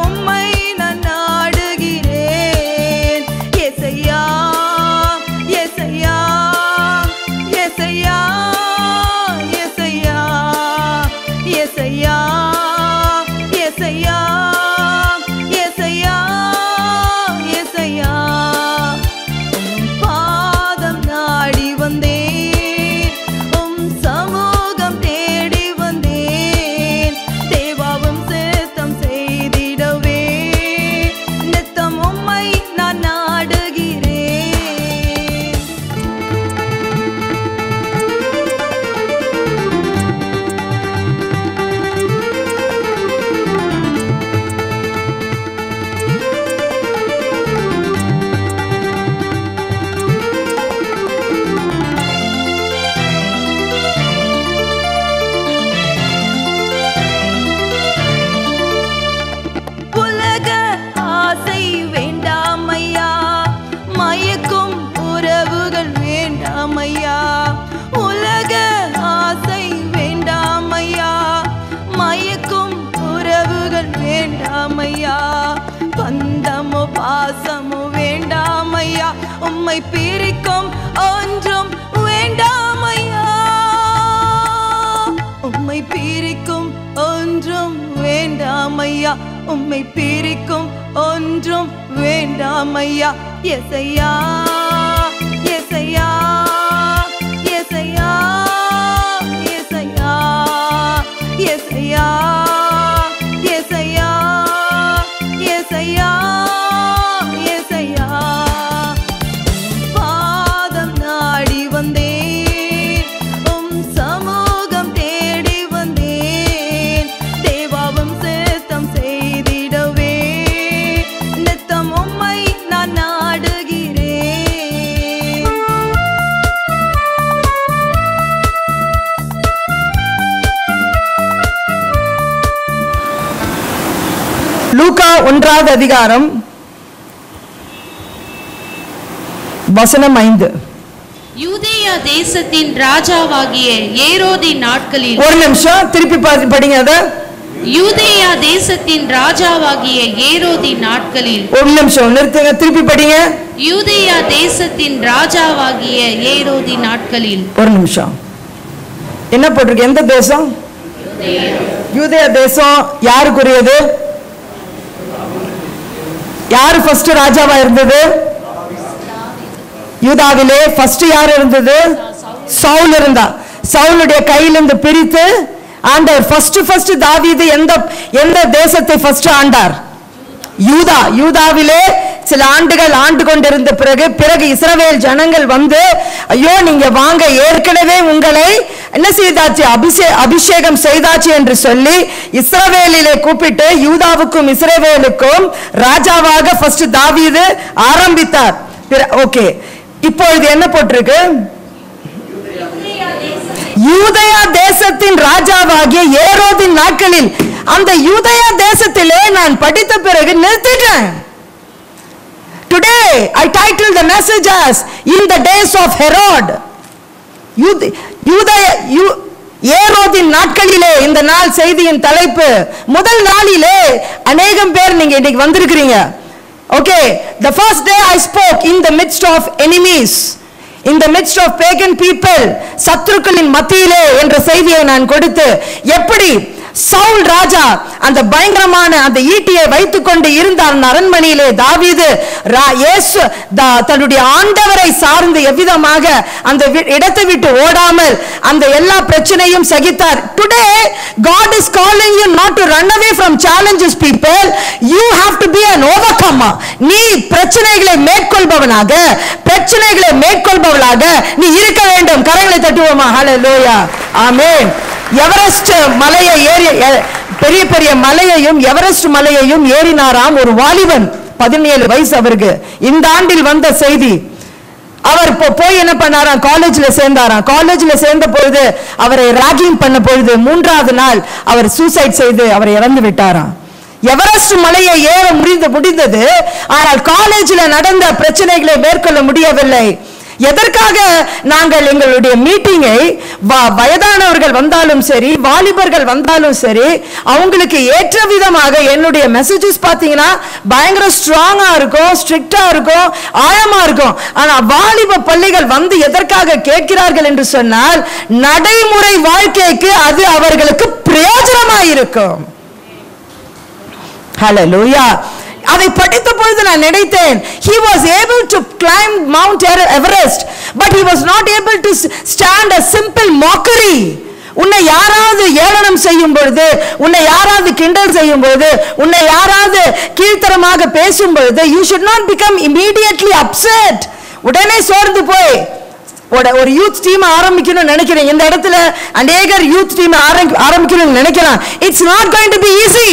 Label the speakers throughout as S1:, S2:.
S1: உம்மை நான் நாடுகிறேன் ஏசையா ஏசையா ஏசையா ஏசையா ஏசையா ஏசையா ஏசையா ஏசையா உம் பாதம் நாடி வந்தேன் உம் சமூகம் தேடி வந்தேன் தேவாவும் சித்தம் செய்திடவே நித்தம் உம்மை நான் நாடுகிறேன் உலக ஆசை வேண்டாமையா மயக்கும் உறவுகள் வேண்டாமையா உலக ஆசை வேண்டாமையா மயக்கும் உறவுகள் வேண்டாமையா பந்தமோ பாசமோ வேண்டாமையா உம்மை பிரிக்கும் ஒன்றும் வேண்டாமையா உம்மை பிரிக்கும் ஒன்றும் வேண்டாமையா உம்மை பிரிக்கும் ஒன்றும் வேண்டாமையா எசையா எசையா எசையா எசையா எசையா எசையா எசையா எசையா பாதம் நாடி வந்தேன் உம் சமூகம் தேடி வந்தேன் தேவாவும் சித்தம் செய்திடவே நித்தம் உம்மை நான் நாடுகிறேன்
S2: லூக்கா ஒன்றாவது அதிகாரம் வசனம் ஐந்து
S3: யூதேயா தேசத்தின் ராஜாவாகிய ஏரோதின் நாட்களில்
S2: ஒரு நிமிஷம் திருப்பி பா- படிங்க அத
S3: யூதேயா தேசத்தின் ராஜாவாகிய ஏரோதின் நாட்களில்
S2: ஒரு நிமிஷம் நிறுத்துங்க திருப்பி படிங்க
S3: யூதேயா தேசத்தின் ராஜாவாகிய ஏரோதின் நாட்களில்
S2: ஒரு நிமிஷம் என்ன போட்டிருக்கு எந்த தேசம் யூதேய தேசம் யாருக்குரியது யாரு ஃபர்ஸ்ட் ராஜாவா இருந்தது யூதாவிலே ஃபர்ஸ்ட் யார் இருந்தது சவுல் இருந்தா சவுலுடைய கையிலிருந்து பிரித்து ஆண்டவர் ஃபர்ஸ்ட் ஃபர்ஸ்ட் தாவீது எந்த எந்த தேசத்தை ஃபர்ஸ்ட் ஆண்டார் யூதா யூதாவிலே சில ஆண்டுகள் ஆண்டு கொண்டிருந்த பிறகு பிறகு இஸ்ரவேல் ஜனங்கள் வந்து ஐயோ நீங்க வாங்க ஏற்கனவே உங்களை என்ன செய்தாச்சு அபிஷே அபிஷேகம் செய்தாச்சு என்று சொல்லி இஸ்ரவேலிலே கூப்பிட்டு யூதாவுக்கும் இஸ்ரவேலுக்கும் ராஜாவாக ஃபர்ஸ்ட் தாவீது ஆரம்பித்தார் ஓகே இப்பொழுது என்ன போட்டிருக்கு யூதயா தேசத்தின் ராஜாவாகிய ஏரோதின் நாட்களில் அந்த யூதயா தேசத்திலே நான் படித்த பிறகு நிறுத்திட்டேன் today I title the message as in the days of Herod யூத- யூதய யூ- ஏரோதின் நாட்களிலே இந்த நாள் செய்தியின் தலைப்பு முதல் நாளிலே அநேகம் பேர் நீங்க இன்னைக்கு வந்திருக்கிறீங்க okay the first day I spoke in the midst of enemies in the midst of pagan people சத்துருக்களின் மத்தியிலே என்ற செய்தியை நான் கொடுத்து எப்படி சவுல் ராஜா அந்த பயங்கரமான அந்த ஈட்டியை வைத்துக்கொண்டு இருந்தார் அந்த அரண்மனையிலே தாவீது ரா- இயேசு தா- தன்னுடைய ஆண்டவரை சார்ந்து எவ்விதமாக அந்த வி- இடத்தை விட்டு ஓடாமல் அந்த எல்லா பிரச்சனையும் சகித்தார் today God is calling you not to run away from challenges people you have to be an overcomer நீ பிரச்சனைகளை மேற்கொள்பவனாக பிரச்சனைகளை மேற்கொள்பவளாக நீ இருக்க வேண்டும் கரங்களை தட்டுவோமா ஹalleluya ஆமென் எவரெஸ்ட் மலையை ஏறி எ- பெரிய பெரிய மலையையும் எவரெஸ்ட் மலையையும் ஏறினாராம் ஒரு வாலிபன் பதினேழு வயசு அவருக்கு இந்த ஆண்டில் வந்த செய்தி அவர் இப்போ போய் என்ன பண்ணாராம் காலேஜ்ல சேர்ந்தாராம் காலேஜ்ல சேர்ந்த பொழுது அவரை ராகிங் பண்ண பொழுது மூன்றாவது நாள் அவர் சூசைட் செய்து அவர் இறந்து விட்டாராம் எவரெஸ்ட் மலையை ஏற முடிந்து முடிந்தது ஆனால் காலேஜில் நடந்த பிரச்சனைகளை மேற்கொள்ள முடியவில்லை எதற்காக நாங்கள் எங்களுடைய மீட்டிங்கை வயதானவர்கள் வந்தாலும் சரி வாலிபர்கள் வந்தாலும் சரி அவங்களுக்கு ஏற்ற விதமாக என்னுடைய மெசேஜஸ் பார்த்தீங்கன்னா பயங்கர ஸ்ட்ராங்கா இருக்கும் ஸ்ட்ரிக்டா இருக்கும் ஆழமா இருக்கும் ஆனா வாலிப பள்ளிகள் வந்து எதற்காக கேட்கிறார்கள் என்று சொன்னால் நடைமுறை வாழ்க்கைக்கு அது அவர்களுக்கு பிரயோஜனமா இருக்கும் ஹalleluya அதை படித்த பொழுது நான் நினைத்தேன் he was able to climb mount everest but he was not able to stand a simple mockery உன்னை யாராவது ஏளனம் செய்யும் பொழுது உன்னை யாராவது கிண்டல் செய்யும் பொழுது உன்னை யாராவது கீழ்த்தரமாக பேசும் பொழுது you should not become immediately upset உடனே சோர்ந்து போய் ஒரு- ஒரு யூத் டீம் ஆரம்பிக்கணும்னு நினைக்கிறேன் இந்த இடத்துல அநேகர் யூத் டீம் ஆரம்பிக்கணும்னு நினைக்கலாம் it's not going to be easy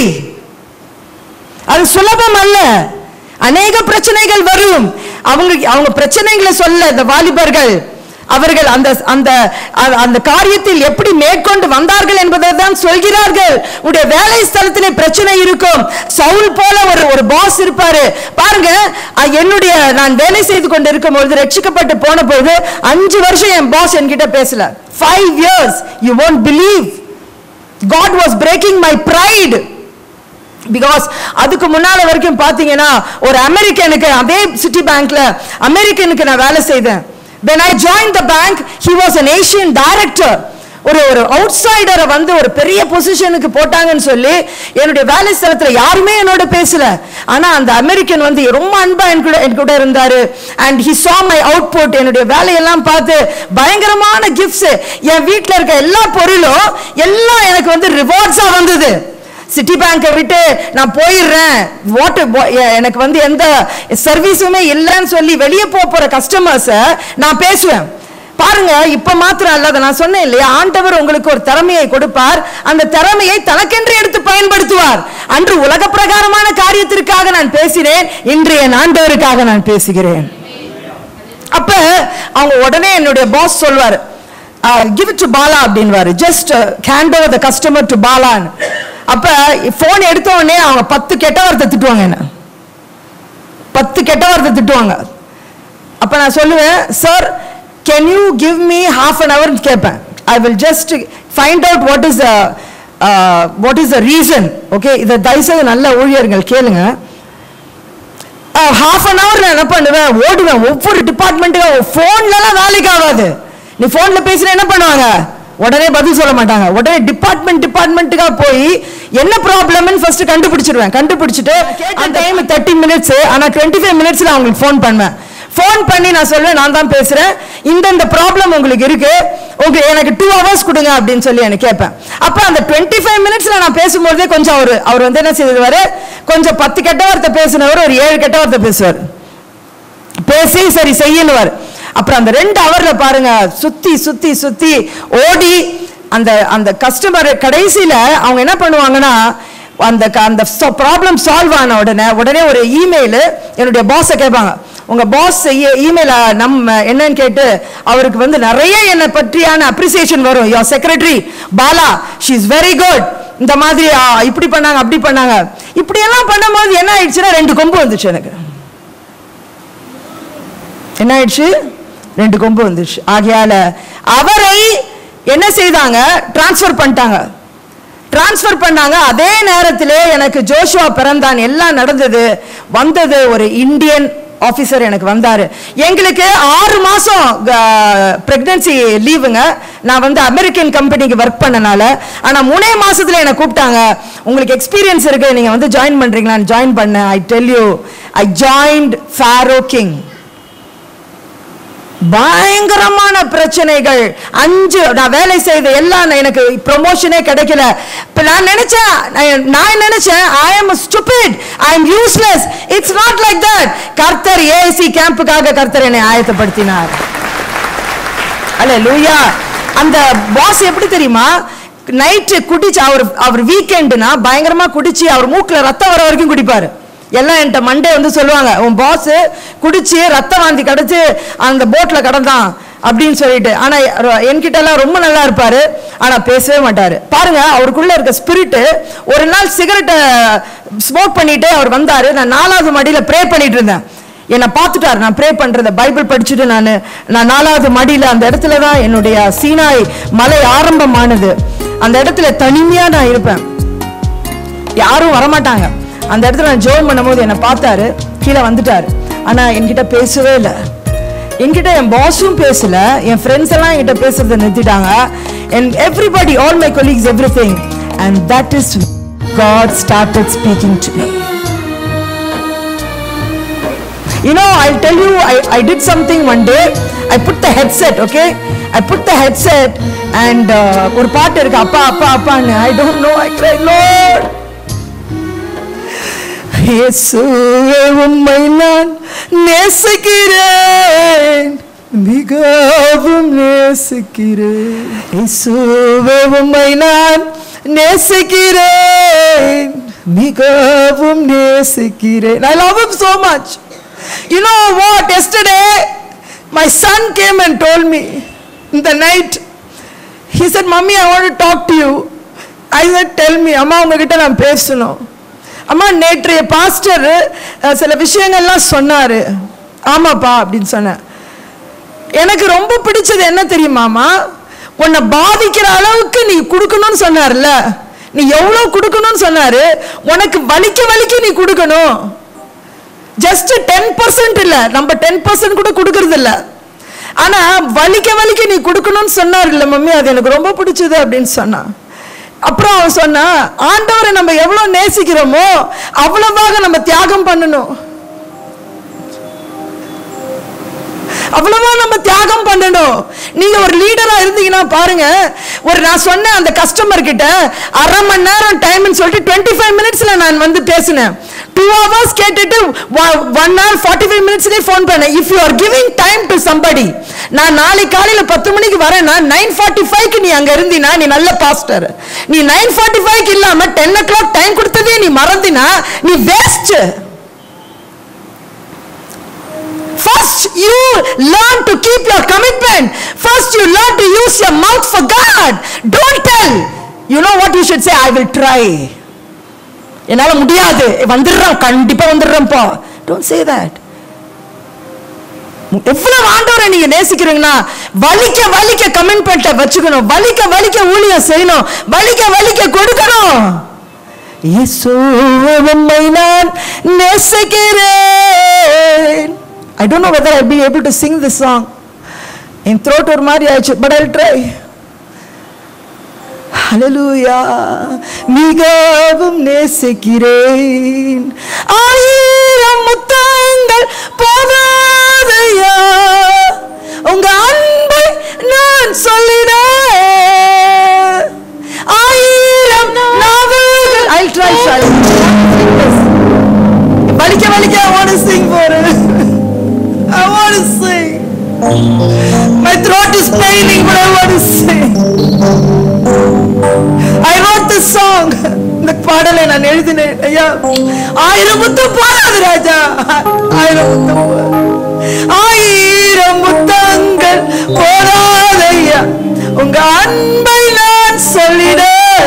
S2: அது சுலபம் அல்ல அநேக பிரச்சனைகள் வரும் அவங்க அவங்க பிரச்சனைகளை சொல்ல இந்த வாலிபர்கள் அவர்கள் அந்த அந்த அந்த- அந்த காரியத்தில் எப்படி மேற்கொண்டு வந்தார்கள் என்பதை தான் சொல்கிறார்கள் உடைய வேலை ஸ்தலத்திலே பிரச்சனை இருக்கும் சவுல் போல ஒரு ஒரு பாஸ் இருப்பாரு பாருங்க அஹ், என்னுடைய நான் வேலை செய்து கொண்டு இருக்கும் பொழுது ரட்சிக்கப்பட்டு போன பொழுது அஞ்சு வருஷம் என் பாஸ் என்கிட்ட பேசல five years you won't believe God was breaking my pride because அதுக்கு முன்னால வரைக்கும் பாத்தீங்கன்னா ஒரு அமெரிக்கனுக்கு அதே சிட்டி பேங்க்ல அமெரிக்கனுக்கு நான் வேலை செய்தேன் when i joined the bank he was an asian director ஒரு ஒரு அவுட்சைடரை வந்து ஒரு பெரிய பொசிஷனுக்கு போட்டாங்கன்னு சொல்லி என்னுடைய வேலை ஸ்தலத்துல யாருமே என்னோட பேசல ஆனா அந்த அமெரிக்கன் வந்து ரொம்ப அன்பா என் கூட என் கூட இருந்தாரு and he saw my output என்னுடைய வேலையெல்லாம் பார்த்து பயங்கரமான கிஃப்ட்ஸ் என் வீட்ல இருக்க எல்லா பொருளும் எல்லாம் எனக்கு வந்து ரிவார்ட்ஸா வந்தது சிட்டி பேங்கை விட்டு நான் போயிடுறேன் வாட்டர் எனக்கு வந்து எந்த சர்வீஸுமே இல்லைன்னு சொல்லி வெளியே போக போற கஸ்டமர்ஸை நான் பேசுவேன் பாருங்க இப்ப மாத்திரம் அல்ல அதை நான் சொன்னேன் இல்லையா ஆண்டவர் உங்களுக்கு ஒரு திறமையை கொடுப்பார் அந்த திறமையை தனக்கென்று எடுத்து பயன்படுத்துவார் அன்று உலக பிரகாரமான காரியத்திற்காக நான் பேசினேன் இன்று என் ஆண்டவருக்காக நான் பேசுகிறேன் அப்ப அவங்க உடனே என்னுடைய பாஸ் சொல்வார் கிவ் இட் டு பாலா அப்படின்வாரு just hand over the customer to பாலான்னு அப்ப போன் எடுத்த உடனே அவங்க பத்து கெட்ட வார்த்தை திட்டுவாங்க என்ன பத்து கெட்ட வார்த்தை திட்டுவாங்க அப்ப நான் சொல்லுவேன் sir can you give me half an hour கேட்பேன் I will just find out what is what is the reason okay இதை தயவுசெய்து நல்ல ஊழியர்கள் கேளுங்க ஹாஃப் அன் ஹவர் நான் என்ன பண்ணுவேன் ஓடுவேன் ஒவ்வொரு டிபார்ட்மெண்ட்டுக்கும் ஃபோன்லலாம் வேலைக்கு ஆகாது நீ ஃபோன்ல பேசினா என்ன பண்ணுவாங்க உடனே பதில் சொல்ல மாட்டாங்க உடனே டிபார்ட்மெண்ட் டிபார்ட்மெண்ட்டுக்காக போய் என்ன ப்ராப்ளம்னு ஃபர்ஸ்ட் கண்டுபிடிச்சிருவேன் கண்டுபிடிச்சிட்டு அந்த டைம் தேர்ட்டி மினிட்ஸ் ஆனா டுவெண்ட்டி ஃபைவ் மினிட்ஸ்ல அவங்களுக்கு ஃபோன் பண்ணுவேன் ஃபோன் பண்ணி நான் சொல்லுவேன் நான் தான் பேசுறேன் இந்தந்த ப்ராப்ளம் உங்களுக்கு இருக்கு ஓகே எனக்கு டூ ஹவர்ஸ் கொடுங்க அப்படின்னு சொல்லி எனக்கு கேட்பேன் அப்ப அந்த டுவெண்ட்டி ஃபைவ் மினிட்ஸ்ல நான் பேசும்போதே கொஞ்சம் அவர் அவர் வந்து என்ன செய்வாரு கொஞ்சம் பத்து கெட்ட வார்த்தை பேசினவர் ஒரு ஏழு கெட்ட வார்த்தை பேசுவார் பேசி சரி செய்யணுவார் அப்புறம் அந்த ரெண்டு ஹவர்ல பாருங்க சுத்தி சுத்தி சுத்தி ஓடி அந்த அந்த கஸ்டமர் கடைசியில அவங்க என்ன பண்ணுவாங்கன்னா அந்த க- அந்த ப்ராப்ளம் சால்வ் ஆன உடனே உடனே ஒரு இமெயில் என்னுடைய பாஸை கேட்பாங்க உங்க பாஸ் இமெயில் நம்ம என்னன்னு கேட்டு அவருக்கு வந்து நிறைய என்னை பற்றியான அப்ரிசியேஷன் வரும் your secretary Bala she is very good இந்த மாதிரி ஆ, இப்படி பண்ணாங்க அப்படி பண்ணாங்க இப்படி எல்லாம் பண்ணும்போது என்ன ஆயிடுச்சுன்னா ரெண்டு கொம்பு வந்துச்சு எனக்கு என்ன ஆயிடுச்சு ரெண்டு கொம்பு வந்துச்சு ஆகையால அவரை என்ன செய்தாங்க டிரான்ஸ்ஃபர் பண்ணிட்டாங்க டிரான்ஸ்ஃபர் பண்ணாங்க அதே நேரத்திலே எனக்கு ஜோஷுவா பிறந்தான் எல்லாம் நடந்தது வந்தது ஒரு இந்தியன் ஆபீசர் எனக்கு வந்தாரு எங்களுக்கு ஆறு மாசம் பிரெக்னன்சி லீவுங்க நான் வந்து அமெரிக்கன் கம்பெனிக்கு ஒர்க் பண்ணனால ஆனா மூணே மாசத்துல என்னை கூப்பிட்டாங்க உங்களுக்கு எக்ஸ்பீரியன்ஸ் இருக்கு நீங்க வந்து ஜாயின் பண்றீங்களான்னு ஜாயின் பண்ணேன் I tell you I joined pharaoh king பயங்கரமான பிரச்சனைகள் அஞ்சு நான் வேலை செய்த எல்லாம் நான் எனக்கு ப்ரொமோஷனே கிடைக்கல இப்ப நான் நினைச்சேன் நான் நான் நினைச்சேன் I am stupid I am useless it's not like that கர்த்தர் ஏசி கேம்புக்காக கர்த்தர் என்னை ஆயத்தப்படுத்தினார் அல்ல லூயா அந்த பாஸ் எப்படி தெரியுமா நைட்டு குடிச்சு அவர் அவர் வீக்கெண்டுனா பயங்கரமா குடிச்சு அவர் மூக்குல ரத்தம் வர வரைக்கும் குடிப்பாரு எல்லாம் என்கிட்ட மண்டே வந்து சொல்லுவாங்க உன் பாஸ் குடிச்சு ரத்த வாந்தி கிடச்சு அந்த போட்ல கடந்தான் அப்படின்னு சொல்லிட்டு ஆனா ர- என்கிட்ட எல்லாம் ரொம்ப நல்லா இருப்பாரு ஆனா பேசவே மாட்டாரு பாருங்க அவருக்குள்ள இருக்க ஸ்பிரிட் ஒரு நாள் சிகரெட்டை ஸ்மோக் பண்ணிட்டு அவர் வந்தாரு நான் நாலாவது மடியில ப்ரே பண்ணிட்டு இருந்தேன் என்னை பார்த்துட்டார் நான் ப்ரே பண்றத பைபிள் படிச்சுட்டு நான் நான் நாலாவது மடியில அந்த இடத்துல தான் என்னுடைய சீனாய் மலை ஆரம்பமானது அந்த இடத்துல தனிமையா நான் இருப்பேன் யாரும் வரமாட்டாங்க அந்த இடத்துல நான் ஜோம் பண்ணும்போது என்னை பார்த்தாரு கீழே வந்துட்டாரு ஆனா என்கிட்ட பேசவே இல்லை என்கிட்ட என் பாஸும் பேசல என் ஃப்ரெண்ட்ஸ் எல்லாம் என்கிட்ட பேசுறதை நிறுத்திட்டாங்க and everybody all my colleagues everything and that is god started speaking to me you know i'll tell you i, I did something one day i put the headset okay i put the headset and uh, ஒரு பாட்டு இருக்கு அப்பா அப்பா அப்பான்னு i don't know i cried lord இயேசுவே உம்மை நான் நேசிக்கிறேன் மிகவும் நேசிக்கிறேன் இயேசுவே உம்மை நான் நேசிக்கிறேன் மிகவும் நேசிக்கிறேன் I love him so much you know what yesterday my son came and told me in the night he said mommy I want to talk to you I said tell me அம்மா உங்ககிட்ட நான் பேசணும் அம்மா நேற்றைய pastor அஹ், சில விஷயங்கள்லாம் சொன்னாரு ஆமாப்பா அப்படின்னு சொன்னேன் எனக்கு ரொம்ப பிடிச்சது என்ன தெரியுமாமா உன்னை பாதிக்கிற அளவுக்கு நீ கொடுக்கணும்னு சொன்னார்ல நீ எவ்வளவு கொடுக்கணும்னு சொன்னாரு உனக்கு வலிக்க வலிக்க நீ கொடுக்கணும் ஜஸ்ட் டென் பர்சன்ட் இல்ல நம்ம டென் பர்சன்ட் கூட கொடுக்கறது இல்ல ஆனா வலிக்க வலிக்க நீ கொடுக்கணும்னு சொன்னார் இல்ல மம்மி அது எனக்கு ரொம்ப பிடிச்சது அப்படின்னு சொன்னான் அப்புறம் அவன் சொன்னா ஆண்டவரை நம்ம எவ்வளவு நேசிக்கிறோமோ அவ்வளவாக நம்ம தியாகம் பண்ணணும் அவ்வளவா நம்ம தியாகம் பண்ணணும் நீங்க ஒரு லீடரா இருந்தீங்கன்னா பாருங்க ஒரு நான் சொன்னேன் அந்த கஸ்டமர் கிட்ட அரை மணி நேரம் டைம்னு சொல்லிட்டு டுவெண்ட்டி ஃபைவ் மினிட்ஸ்ல நான் வந்து பேசினேன் டூ ஹவர்ஸ் கேட்டுட்டு ஒன் ஹவர் ஃபார்ட்டி ஃபைவ் மினிட்ஸ்லேயே ஃபோன் பண்ணேன் if you are giving time to somebody நான் நாளை காலையில பத்து மணிக்கு வரேன்னா நைன் ஃபார்ட்டி ஃபைவ்க்கு நீ அங்க இருந்தினா நீ நல்ல பாஸ்டர் நீ நைன் ஃபார்ட்டி ஃபைவ்க்கு இல்லாம டென் ஓ கிளாக் டைம் கொடுத்ததே நீ மறந்தினா நீ waste First, you learn to keep your commitment. First, you learn to use your mouth for God. Don't tell. You know what you should say? I will try. என்னால முடியாது வந்துடுறேன் கண்டிப்பா வந்துடுறேன்ப்பா don't say that எவ்வளவு ஆண்டவரை நீங்க நேசிக்கிறீங்கன்னா வலிக்க வலிக்க கமிட்மெண்ட்டை வச்சுக்கணும் வலிக்க வலிக்க ஊழியம் செய்யணும் வலிக்க வலிக்க கொடுக்கணும் இயேசுவே உம்மை நான் நேசிக்கிறேன் I don't know whether I'll be able to sing this song. N throat ஒரு மாதிரி ஆயிடுச்சு but I'll try. Hallelujah. மிகவும் நேசிக்கிறேன் ஆயிரம் முத்தங்கள் போதாதையா உங்க அன்பை நான் சொல்லிட ஆயிரம் நாவல்கள் I'll try, shall வலிக்க வலிக்க I want to sing for it. I want to sing. My throat is paining, but I want to sing. I wrote this song. இந்த பாடலை நான் எழுதினேன் ஐயா ஆயிரம் முத்தம் போதாது ராஜா ஆயிரம் முத்தம் போதாது. ஆயிரம் முத்தங்கள் போதாது ஐயா உங்க அன்பை நான் சொல்லிட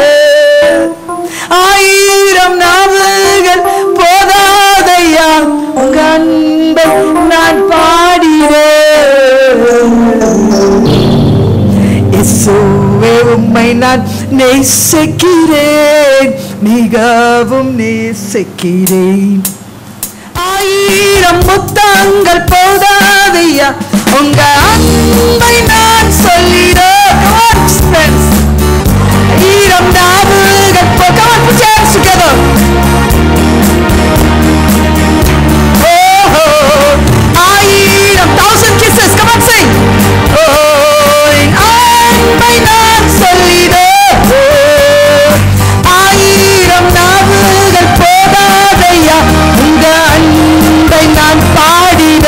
S2: ஆயிரம் நாவல்கள் போதாதையா உங்க அன்பை நான் பாடினேன் இயேசுவே உம்மை நான் நேசிக்கிறேன் மிகவும் நேசிக்கிறேன் ஆயிரம் முத்தங்கள் போதாதையா உங்க அன்பை நான் சொல்லிட Come on, friends. ஆயிரம் நாவுகள் போ- Come on, put your hands together. Oh, oh, ஆயிரம் thousand kisses. Come on, sing. Oh, என் அன்பை நான் சொல்லிட ஆயிரம் நாவுகள் போதாதையா உங்க அன்பை நான் பாடிட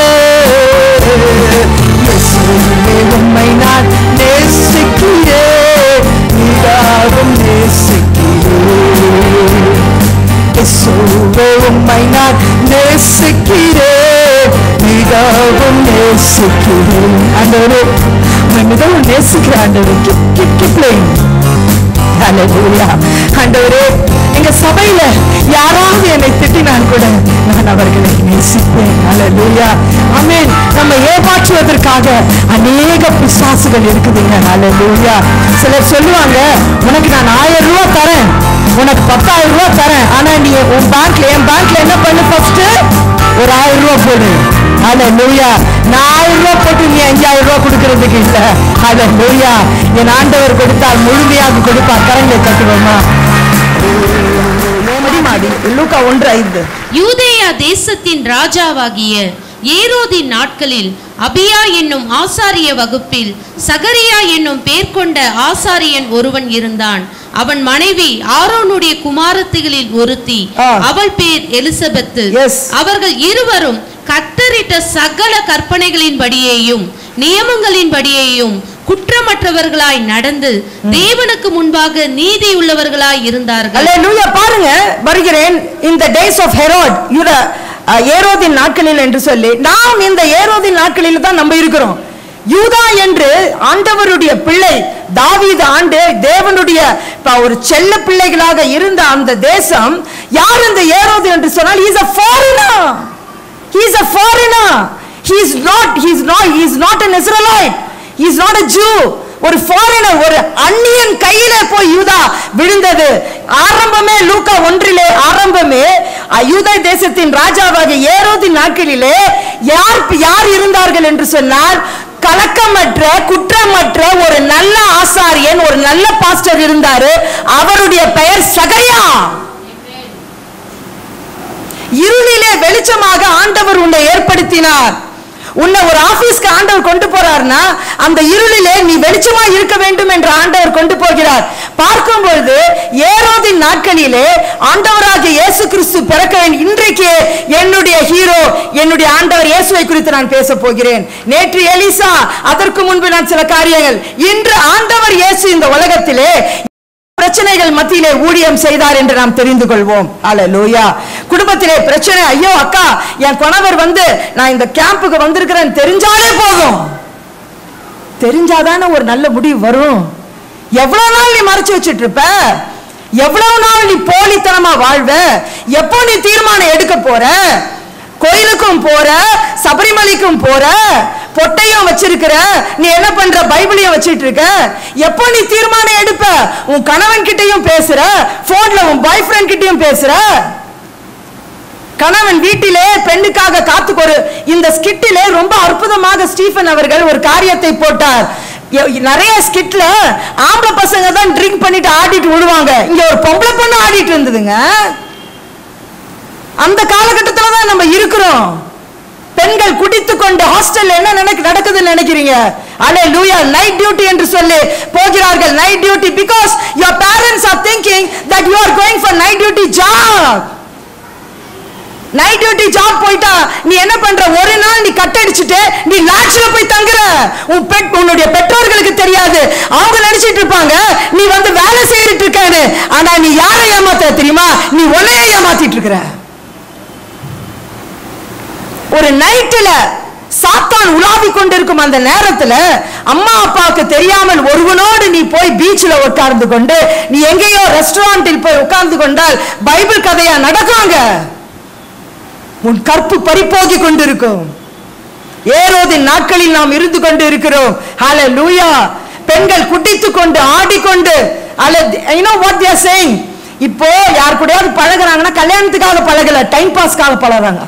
S2: இயேசுவே உம்மை நான் நேசிக்கிறேன் மிகவும் நேசிக்கிறேன் இயேசுவே உம்மை நான் நேசிக்கிறேன் மிகவும் நேசிக்கிறேன் ஆண்டவரே உம்மை மிகவும் நேசிக்கிறேன் ஆண்டவரே keep keep keep playing Hallelujah. ஆண்டவரே எங்க சபையில யாராவது என்னை திட்டினால் கூட நான் அவர்களை நேசிப்பேன் அல்லேலூயா ஆமென் நம்ம ஏமாற்றுவதற்காக அநேக பிசாசுகள் இருக்குதுங்க அல்லேலூயா சிலர் சொல்லுவாங்க உனக்கு நான் ஆயிரம் ரூபாய் தரேன் உனக்கு பத்தாயிரம் ரூபாய் தரேன் ஆனா நீ உன் பேங்க்ல என் பேங்க்ல என்ன பண்ணு ஃபர்ஸ்ட் ஒரு ஆயிரம் ரூபாய் போடு அல்லேலூயா நான் ஆயிரம் ரூபாய் போட்டு நீ அஞ்சாயிரம் ரூபாய் கொடுக்கறதுக்கு இல்ல அல்லேலூயா என் ஆண்டவர் கொடுத்தால் முழுமையாக கொடுப்பார் கரங்களை கட்டுவோமா மடிமாடி லூக்கா ஒன்று ஐந்து
S3: யூதேயா தேசத்தின் ராஜாவாகிய ஏரோதின் நாட்களில் அபியா என்னும் ஆசாரிய வகுப்பில் சகரியா என்னும் பேர் கொண்ட ஆசாரியன் ஒருவன் இருந்தான் அவன் மனைவி ஆரோனுடைய குமாரத்திகளில் ஒருத்தி
S2: ஆ.
S3: அவள் பேர் எலிசபெத்து
S2: Yes.
S3: அவர்கள் இருவரும் கத்தரிட்ட சகல கற்பனைகளின்படியேயும் நியமங்களின்படியேயும் குற்றமற்றவர்களாய் நடந்து தேவனுக்கு முன்பாக நீதியுள்ளவர்களாய் இருந்தார்கள்
S2: அல்லேலூயா பாருங்க வருகிறேன் இந்த டேஸ் ஆஃப் ஹெரோட் யூத அஹ், ஏரோதின் நாட்களில் என்று சொல்லி நாம் இந்த ஏரோதின் நாட்களில் தான் நம்ம இருக்கிறோம் யூதா என்று ஆண்டவருடைய பிள்ளை தாவீது ஆண்டு தேவனுடைய ப- ஒரு செல்ல பிள்ளைகளாக இருந்த அந்த தேசம் யார் இந்த ஏரோது என்று சொன்னால் is a foreigner he is a foreigner he is not he is not he is not an israelite he is not a jew ஒரு foreigner ஒரு அந்நியன் கையில போய் யூதா விழுந்தது ஆரம்பமே லூக்கா ஒன்றிலே ஆரம்பமே அஹ், யூதா தேசத்தின் ராஜாவாகிய ஏரோதின் நாட்களிலே யார் யார் இருந்தார்கள் என்று சொன்னால் கலக்கமற்ற குற்றமற்ற ஒரு நல்ல ஆசாரியன் ஒரு நல்ல பாஸ்டர் இருந்தாரு அவருடைய பெயர் சகையா இருளிலே வெளிச்சமாக ஆண்டவர் உன்னை ஏற்படுத்தினார் உன்னை ஒரு ஆபீஸ்க்கு ஆண்டவர் கொண்டு போறார்னா அந்த இருளிலே நீ வெளிச்சமா இருக்க வேண்டும் என்று ஆண்டவர் கொண்டு போகிறார் பார்க்கும் பொழுது ஏரோதின் நாட்களிலே ஆண்டவராகிய இயேசு கிறிஸ்து பிறக்க வேண்டும் இன்றைக்கு என்னுடைய ஹீரோ என்னுடைய ஆண்டவர் இயேசுவை குறித்து நான் பேச போகிறேன் நேற்று எலிசா அதற்கு முன்பு நான் சில காரியங்கள் இன்று ஆண்டவர் இயேசு இந்த உலகத்திலே பிரச்சனைகள் மத்தியிலே ஊழியம் செய்தார் என்று நாம் தெரிந்து கொள்வோம் அல்லேலூயா குடும்பத்திலே பிரச்சனை ஐயோ அக்கா என் கணவர் வந்து நான் இந்த கேம்புக்கு வந்திருக்கிறேன் தெரிஞ்சாலே போதும் தெரிஞ்சாதானே ஒரு நல்ல முடிவு வரும் எவ்வளவு நாள் நீ மறைச்சு வச்சிட்டு இருப்ப எவ்வளவு நாள் நீ போலித்தனமா வாழ்வ எப்போ நீ தீர்மானம் எடுக்க போற கோயிலுக்கும் போற சபரிமலைக்கும் போற பொட்டையும் வச்சிருக்கிற நீ என்ன பண்ற பைபிளையும் வச்சிட்டு இருக்க எப்போ நீ தீர்மானம் எடுப்ப உன் கணவன் கிட்டயும் பேசுற போன்ல உன் பாய் ஃப்ரெண்ட் கிட்டயும் பேசுற கணவன் வீட்டிலே பெண்ணுக்காக காத்துக்கு ஒரு இந்த ஸ்கிட்டிலே ரொம்ப அற்புதமாக ஸ்டீஃபன் அவர்கள் ஒரு காரியத்தை போட்டார் எ- நிறைய ஸ்கிட்ல ஆம்பளை பசங்க தான் ட்ரிங்க் பண்ணிட்டு ஆடிட்டு விடுவாங்க இங்க ஒரு பொம்பளை பொண்ணு ஆடிட்டு இருந்ததுங்க அந்த காலகட்டத்துல தான் நம்ம இருக்கிறோம் பெண்கள் குடித்து கொண்டு ஹாஸ்டல்ல என்ன நடக்கு நடக்குதுன்னு நினைக்கிறீங்க அலே லூயா நைட் டியூட்டி என்று சொல்லி போகிறார்கள் night duty because your parents are thinking that you are going for night duty job night duty job போயிட்டா நீ என்ன பண்ற ஒரு நாள் நீ கட் அடிச்சுட்டு நீ லாட்ஜ்ல போய் தங்குற உன் பெட் உன்னுடைய பெற்றோர்களுக்கு தெரியாது அவங்க நினைச்சிட்டு இருப்பாங்க நீ வந்து வேலை செய்துட்டு இருக்கேன்னு ஆனா நீ யாரை ஏமாத்த தெரியுமா நீ உன்னையே ஏமாத்திட்டு இருக்கிற ஒரு நைட்டுல சாத்தான் உலாவி கொண்டிருக்கும் அந்த நேரத்துல அம்மா அப்பாவுக்கு தெரியாமல் ஒருவனோடு நீ போய் பீச்சில் உட்கார்ந்து கொண்டு நீ எங்கேயோ ரெஸ்டாரண்டில் போய் உட்கார்ந்து கொண்டால் பைபிள் கதையா நடக்காங்க உன் கற்பு பறிப்போகி கொண்டிருக்கும் ஏரோதின் நாட்களில் நாம் இருந்து கொண்டு இருக்கிறோம் ஹalleluya பெண்கள் குட்டித்து கொண்டு ஆடிக்கொண்டு அல்லது you know what they are saying இப்போ யார் கூடயாவது பழகுறாங்கன்னா கல்யாணத்துக்காக பழகல டைம் பாஸ்க்காக பழகுறாங்க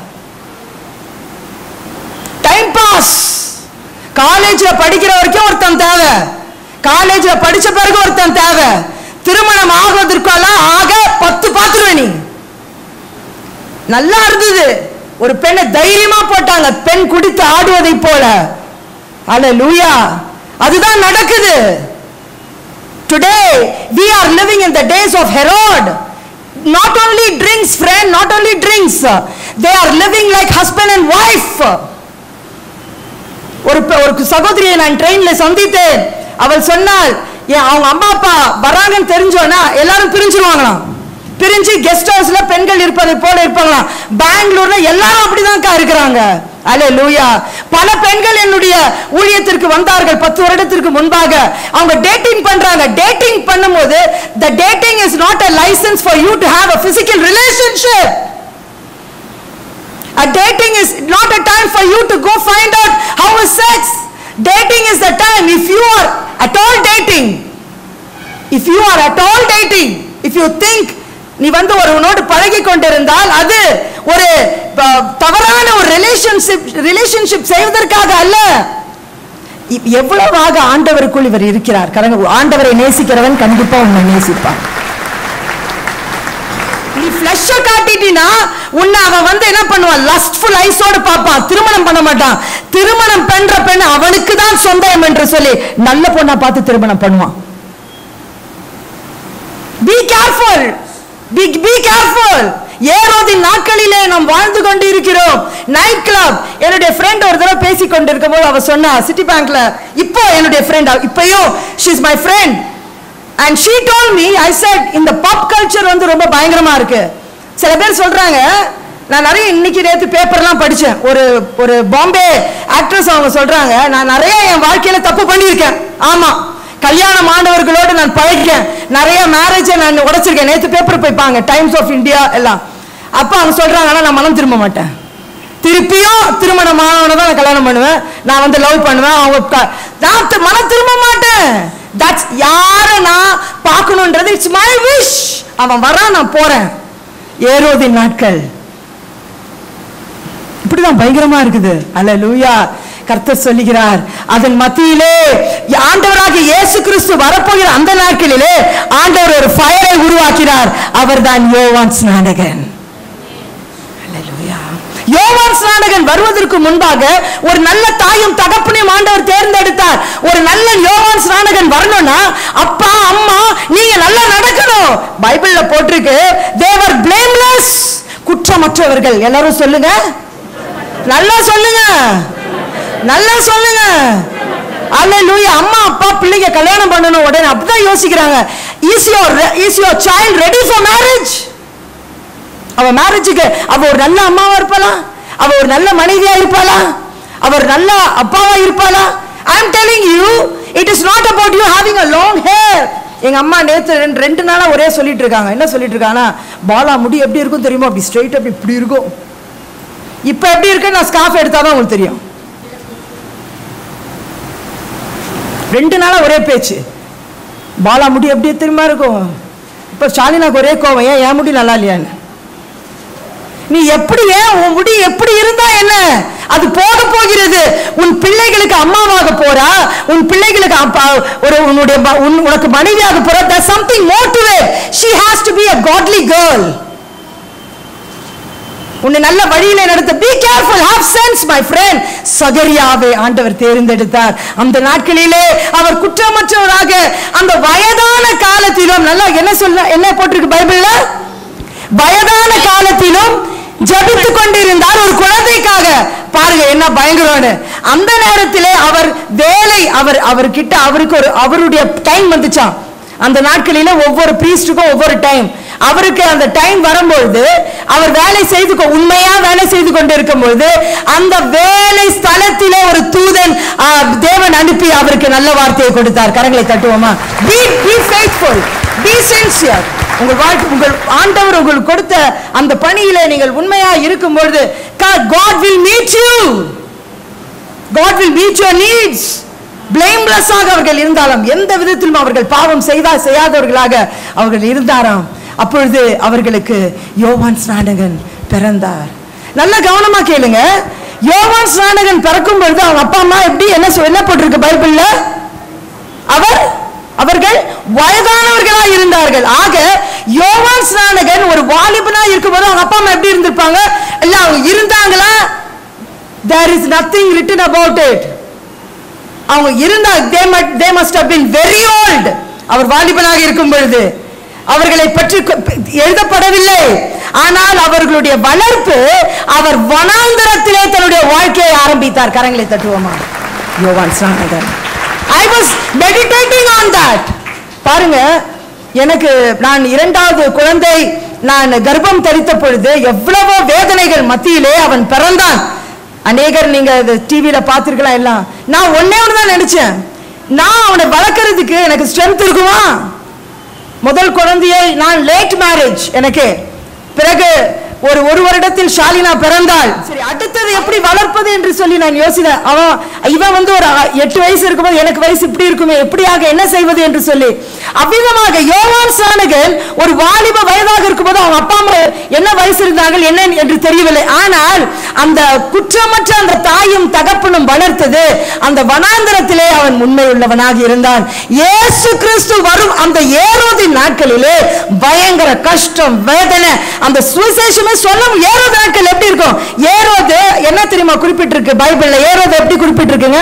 S2: டைம் பாஸ் காலேஜ்ல படிக்கிற வரைக்கும் ஒருத்தன் தேவை காலேஜ்ல படிச்ச பிறகு ஒருத்தன் தேவை திருமணம் ஆகுவதற்கெல்லாம் ஆக பத்து பாத்துருவ நீ நல்லா இருந்தது ஒரு பெண்ணை தைரியமா போட்டாங்க பெண் குடித்து ஆடுவதை போல அல்ல லூயா அதுதான் நடக்குது today we are living in the days of herod not only drinks friend not only drinks they are living like husband and wife ஒரு பெ- ஒரு சகோதரியை நான் ட்ரெயின்ல சந்தித்தேன் அவள் சொன்னாள் என் அவங்க அம்மா அப்பா வராங்கன்னு தெரிஞ்சோன்னா எல்லாரும் பிரிஞ்சிருவாங்களாம் பிரிஞ்சு கெஸ்ட் ஹவுஸ்ல பெண்கள் இருப்பதை போல இருப்பாங்களாம் பெங்களூர்ல எல்லாரும் அப்படிதான்க்கா இருக்கிறாங்க அலே லூயா பல பெண்கள் என்னுடைய ஊழியத்திற்கு வந்தார்கள் பத்து வருடத்திற்கு முன்பாக அவங்க டேட்டிங் பண்றாங்க டேட்டிங் பண்ணும்போது the dating is not a licence for you to have a physical relationship A dating is not a time for you to go find out how is sex. Dating is the time if you are at all dating. If you are at all dating, if you think நீ வந்து ஒருவனோடு பழகி கொண்டிருந்தால் அது ஒரு ப- தவறான ஒரு relationship relationship செய்வதற்காக அல்ல இ- எவ்வளவாக ஆண்டவருக்குள் இவர் இருக்கிறார் கரங்க ஆண்டவரை நேசிக்கிறவன் கண்டிப்பா உன்னை நேசிப்பான் நீ ஃபிளஷ காட்டிட்டீனா உன்னை அவன் வந்து என்ன பண்ணுவான் லஸ்ட்ஃபுல் ஐஸோட பார்ப்பான் திருமணம் பண்ண மாட்டான் திருமணம் பண்ற பெண் அவனுக்கு தான் சொந்தம் என்று சொல்லி நல்ல பொண்ணா பார்த்து திருமணம் பண்ணுவான் be careful be be careful ஏரோதின் நாட்களிலே நாம் வாழ்ந்து கொண்டு இருக்கிறோம் நைட் கிளப் என்னுடைய ஃப்ரெண்ட் ஒரு தடவை பேசி கொண்டிருக்கும் போது அவ சொன்னா சிட்டி பேங்க்ல இப்போ என்னுடைய ஃப்ரெண்ட் இப்பயும் she is my friend and she told me I said இந்த பாப் கல்ச்சர் வந்து ரொம்ப பயங்கரமா இருக்கு சில பேர் சொல்றாங்க நான் நிறைய இன்னைக்கு நேத்து பேப்பர்லாம் படிச்சேன் ஒரு ஒரு பாம்பே ஆக்ட்ரஸ் அவங்க சொல்றாங்க நான் நிறைய என் வாழ்க்கையில தப்பு பண்ணியிருக்கேன் ஆமா கல்யாணம் ஆண்டவர்களோடு நான் பழகிக்கேன் நிறைய மேரேஜை நான் உடைச்சிருக்கேன் நேத்து பேப்பர் போய்ப்பாங்க டைம்ஸ் ஆஃப் இந்தியா எல்லாம் அப்போ அவங்க சொல்றாங்க ஆனா நான் மனம் திரும்ப மாட்டேன் திருப்பியும் திருமணம் ஆனவனை தான் நான் கல்யாணம் பண்ணுவேன் நான் வந்து லவ் பண்ணுவேன் அவங்க க- நான் தி- மனம் திரும்ப மாட்டேன் தட்ஸ் யார நான் பார்க்கணுன்றது இட்ஸ் மை விஷ் அவன் வரான் நான் போறேன் ஏரோதின் நாட்கள் இப்படிதான் பயங்கரமா இருக்குது அல்ல லூயா கர்த்தர் சொல்லுகிறார் அதன் மத்தியிலே ஆண்டவராகிய இயேசு கிறிஸ்து வரப்போகிற அந்த நாட்களிலே ஆண்டவர் ஒரு ஃபயரை உருவாக்கினார் அவர்தான் யோவான் ஸ்நானகன் Hallelujah. யோவான் ஸ்நானகன் வருவதற்கு முன்பாக ஒரு நல்ல தாயும் தகப்பனையும் ஆண்டவர் தேர்ந்தெடுத்தார் ஒரு நல்ல யோவான் ஸ்நானகன் வரணும்னா அப்பா அம்மா நீங்க நல்லா நடக்கணும் பைபிள்ல போட்டிருக்கு தேவர் blameless குற்றமற்றவர்கள் எல்லாரும் சொல்லுங்க நல்லா சொல்லுங்க நல்லா சொல்லுங்க அல்லேலூயா அம்மா அப்பா பிள்ளைங்க கல்யாணம் பண்ணணும் உடனே அப்படிதான் யோசிக்கிறாங்க is your is your child ready for marriage அவ மேரேஜுக்கு அவ ஒரு நல்ல அம்மாவா இருப்பாளா அவ ஒரு நல்ல மனைவியா இருப்பாளா அவ ஒரு நல்ல அப்பாவா இருப்பாளா I am telling you it is not about you having a long hair எங்க அம்மா நேத்து ரெண்டு ரெண்டு நாளா ஒரே சொல்லிட்டு இருக்காங்க என்ன சொல்லிட்டு இருக்காங்கன்னா பாலா முடி எப்படி இருக்கும் தெரியுமா அப்படி ஸ்ட்ரைட் அப்படி இப்படி இருக்கும் இப்ப எப்படி இருக்கு நான் ஸ்கார்ஃப் எடுத்தாதான் உங்களுக்கு தெரியும் ரெண்டு நாளா ஒரே பேச்சு பாலா முடி எப்படி தெரியுமா இருக்கும் இப்ப ஸ்டாலினாக்கு ஒரே கோவம் ஏன் என் முடி நல்லா இல்லையான்னு நீ எப்படி ஏன் உன் முடி எப்படி இருந்தா என்ன அது போக போகிறது உன் பிள்ளைகளுக்கு அம்மாவாக போறா உன் பிள்ளைகளுக்கு அப்பா ஒரு உன்னுடைய ம- உன் உனக்கு மனைவியாக போறா there's something more to it she has to be a godly girl உன்னை நல்ல வழியில நடத்த be careful have sense my friend சகரியாவை ஆண்டவர் தேர்ந்தெடுத்தார் அந்த நாட்களிலே அவர் குற்றமற்றவராக அந்த வயதான காலத்திலும் நல்லா என்ன சொல்ல என்ன போட்டிருக்கு பைபிள்ல வயதான காலத்திலும் ஜபித்துக் கொண்டிருந்தார் ஒரு குழந்தைக்காக பாருங்க என்ன பயங்கரம்னு அந்த நேரத்திலே அவர் வேலை அவர் அவர்கிட்ட அவருக்கு ஒரு அவருடைய டைம் வந்துச்சாம் அந்த நாட்களில ஒவ்வொரு பிரீஸ்டுக்கும் ஒவ்வொரு டைம் அவருக்கு அந்த டைம் வரும்பொழுது அவர் வேலை செய்து கொ- உண்மையா வேலை செய்து கொண்டிருக்கும் பொழுது அந்த வேலை ஸ்தலத்திலே ஒரு தூதன் ஆ, தேவன் அனுப்பி அவருக்கு நல்ல வார்த்தையை கொடுத்தார் கரங்களை தட்டுவோமா be be faithful be sincere உங்கள் வாழ்க்கை உங்கள் ஆண்டவர் உங்களுக்கு கொடுத்த அந்த பணியிலே நீங்கள் உண்மையா இருக்கும் பொழுது God will meet you God will meet your needs blameless ஆக அவர்கள் இருந்தாலும் எந்த விதத்திலும் அவர்கள் பாவம் செய்தா செய்யாதவர்களாக அவர்கள் இருந்தாராம் அப்பொழுது அவர்களுக்கு யோவான் ஸ்நானகன் பிறந்தார் நல்ல கவனமா கேளுங்க யோவான் ஸ்நானகன் பிறக்கும் பொழுது அவங்க அப்பா அம்மா எப்படி என்ன சொ- என்ன போட்டிருக்கு பைபிள்ல அவர் அவர்கள் வயதானவர்களா இருந்தார்கள் ஆக யோவான் ஸ்நானகன் ஒரு வாலிபனா இருக்கும்போது அவங்க அப்பா அம்மா எப்படி இருந்திருப்பாங்க இல்ல அவங்க இருந்தாங்களா there is nothing written about it அவங்க இருந்தா they must they must have been very old அவர் வாலிபனாக இருக்கும் பொழுது அவர்களை பற்றி கொ- எழுதப்படவில்லை ஆனால் அவர்களுடைய வளர்ப்பு அவர் வனாந்தரத்திலே தன்னுடைய வாழ்க்கையை ஆரம்பித்தார் கரங்களை தட்டுவோமா யோவான் ஸ்நானகன் I was meditating on that பாருங்க எனக்கு நான் இரண்டாவது குழந்தை நான் கர்ப்பம் தரித்த பொழுது எவ்வளவோ வேதனைகள் மத்தியிலே அவன் பிறந்தான் அநேகர் நீங்க டிவியில பார்த்திருக்கலாம் எல்லாம் நான் ஒன்னே ஒன்று தான் நினைச்சேன் நான் அவனை வளர்க்கறதுக்கு எனக்கு ஸ்ட்ரென்த் இருக்குமா முதல் குழந்தையை நான் லேட் மேரேஜ் எனக்கு பிறகு ஒரு ஒரு வருடத்தில் ஷாலினா பிறந்தாள் சரி அடுத்தது எப்படி வளர்ப்பது என்று சொல்லி நான் யோசித்தேன் அவன் இவன் வந்து ஒரு அ- எட்டு வயசு இருக்கும்போது எனக்கு வயசு இப்படி இருக்குமே எப்படியாக என்ன செய்வது என்று சொல்லி அவ்விதமாக யோவான் சானகன் ஒரு வாலிப வயதாக இருக்கும்போது அவங்க அப்பா அம்மா என்ன வயசு இருந்தார்கள் என்ன என்று தெரியவில்லை ஆனால் அந்த குற்றமற்ற அந்த தாயும் தகப்பனும் வளர்த்தது அந்த வனாந்தரத்திலே அவன் உண்மை உள்ளவனாக இருந்தான் இயேசு கிறிஸ்து வரும் அந்த ஏரோதின் நாட்களிலே பயங்கர கஷ்டம் வேதனை அந்த சுவிசேஷமே சொல்ல ஏரோது நாட்கள் எப்படி இருக்கும் ஏரோது என்ன தெரியுமா குறிப்பிட்டிருக்கு பைபிள்ல ஏரோது எப்படி குறிப்பிட்டிருக்குங்க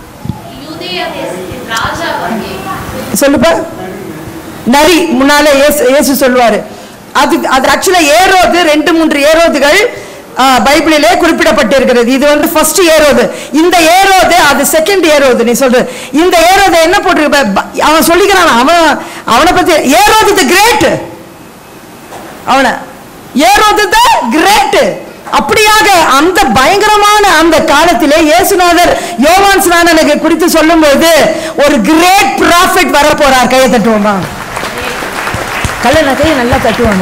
S2: சொல்லுப்பா நரி முன்னால இயேசு இயேசு சொல்லுவாரு அது அது ஆக்சுவலா ஏரோது ரெண்டு மூன்று ஏரோதுகள் ஆ, பைபிளிலே குறிப்பிடப்பட்டிருக்கிறது இது வந்து ஃபர்ஸ்ட் ஏரோது இந்த ஏரோது அது செகண்ட் ஏரோது நீ சொல்ற இந்த ஏரோது என்ன போட்டிருக்க ப- அவன் சொல்லிக்கிறான் அவன் அவனை பத்தி ஏரோது தி கிரேட் அவனை ஏரோது த கிரேட் அப்படியாக அந்த பயங்கரமான அந்த காலத்திலே இயேசுநாதர் யோவான் ஸ்நானனுக்கு குறித்து சொல்லும்போது ஒரு கிரேட் ப்ராஃபிட் வர போறார் கையை தட்டுவோமா கல்ல கையை நல்லா தட்டுவாங்க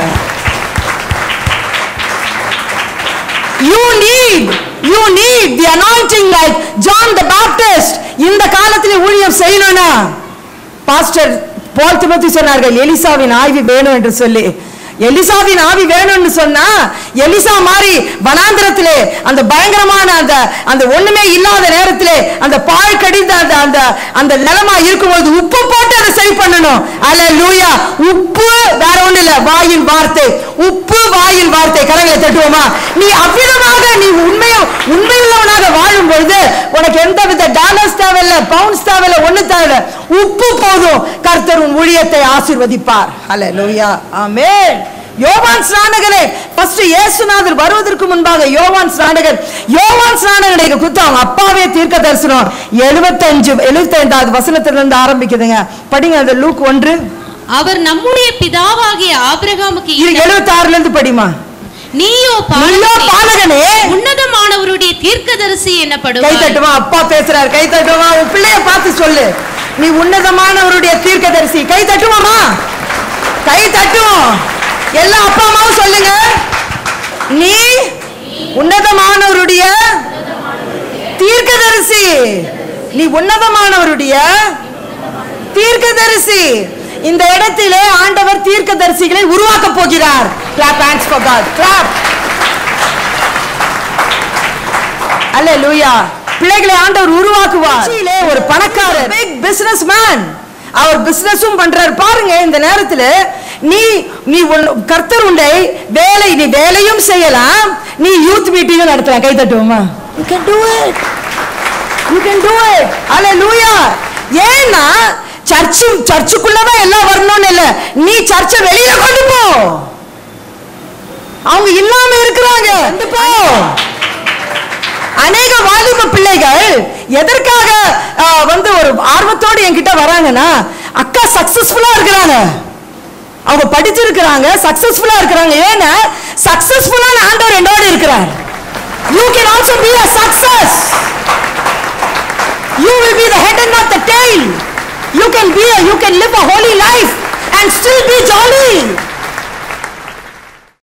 S2: you need you need the anointing like John the Baptist இந்த காலத்திலே ஊழியம் செய்யணும்னா பாஸ்டர் போல் திமுத்தி சொன்னார்கள் எலிசாவின் ஆய்வு வேணும் என்று சொல்லி எலிசாவின் ஆவி வேணும்னு சொன்னா எலிசா மாதிரி வனாந்திரத்திலே அந்த பயங்கரமான அந்த அந்த ஒண்ணுமே இல்லாத நேரத்திலே அந்த பால் கடிந்த அந்த அந்த அந்த நிலமா இருக்கும்போது உப்பு போட்டு அதை சரி பண்ணணும் அல்ல லூயா உப்பு வேற ஒண்ணு இல்ல வாயின் வார்த்தை உப்பு வாயின் வார்த்தை கரங்களை தட்டுவோமா நீ அவ்விதமாக நீ உண்மையோ உண்மையுள்ளவனாக வாழும் பொழுது உனக்கு எந்த வித டாலர்ஸ் தேவையில்ல பவுன்ஸ் தேவையில்ல ஒண்ணு தேவையில்ல உப்பு போதும் கர்த்தர் உன் ஊழியத்தை ஆசீர்வதிப்பார் அல்ல லூயா ஆமென் யோவான் ஸ்நானகரே ஃபர்ஸ்ட் இயேசுநாதர் வருவதற்கு முன்பாக யோவான் ஸ்நானகர் யோவான் ஸ்நானகரை குத்து அவங்க அப்பாவே தீர்க்க தரிசனம் எழுபத்தஞ்சு எழுபத்தைந்தாவது வசனத்திலிருந்து ஆரம்பிக்குதுங்க படிங்க அந்த லூக் ஒன்று
S3: அவர் நம்முடைய பிதாவாகிய ஆபிரகாமுக்கு
S2: இது எழுபத்தாறுல இருந்து படிமா
S3: நீயோ
S2: நீயோ
S3: பாலகனே,
S2: பாலகனே
S3: உன்னதமானவருடைய தீர்க்கதரிசி
S2: கை
S3: என்னப்படுவார்
S2: தட்டுமா அப்பா பேசுறாரு கை தட்டுமா உன் பிள்ளைய பார்த்து சொல்லு நீ உன்னதமானவருடைய தீர்க்கதரிசி கை தட்டுவோமா கை தட்டுவோம் எல்லா அப்பா அம்மாவும் சொல்லுங்க நீ உன்னதமானவருடைய தீர்க்கதரிசி நீ உன்னதமானவருடைய தீர்க்கதரிசி இந்த இடத்திலே ஆண்டவர் தீர்க்கதரிசிகளை உருவாக்க போகிறார் clap hands for god clap அல்ல லூயா பிள்ளைகளை ஆண்டவர் உருவாக்குவார் கொச்சியிலே ஒரு பணக்காரர் பிக் பிசினஸ் மேன் அவர் பிசினஸும் பண்றார் பாருங்க இந்த நேரத்துல நீ நீ உன்- கர்த்தர் உன்னை வேலை நீ வேலையும் செய்யலாம் நீ யூத் மீட்டிங்கும் நடத்தலாம் கை தட்டுவோமா you can do it you can do it அல்லேலூயா ஏன்னா சர்ச்சு சர்ச்சுக்குள்ளதான் எல்லாம் வரணும்னு இல்ல நீ சர்ச்சை வெளியில கொண்டு போ அவங்க இல்லாம இருக்கிறாங்க கொண்டு போ அநேக வாலிப பிள்ளைகள் எதற்காக ஆ, வந்து ஒரு ஆர்வத்தோடு என்கிட்ட வராங்கன்னா அக்கா சக்சஸ்ஃபுல்லா இருக்கிறாங்க அவங்க படிச்சிருக்கிறாங்க சக்சஸ்ஃபுல்லா இருக்கிறாங்க ஏன்னா சக்சஸ்ஃபுல்லான ஆண்டவர் என்னோட இருக்கிறார் you can also be a success you will be the head and not the tail you can be a, you can live a holy life and still be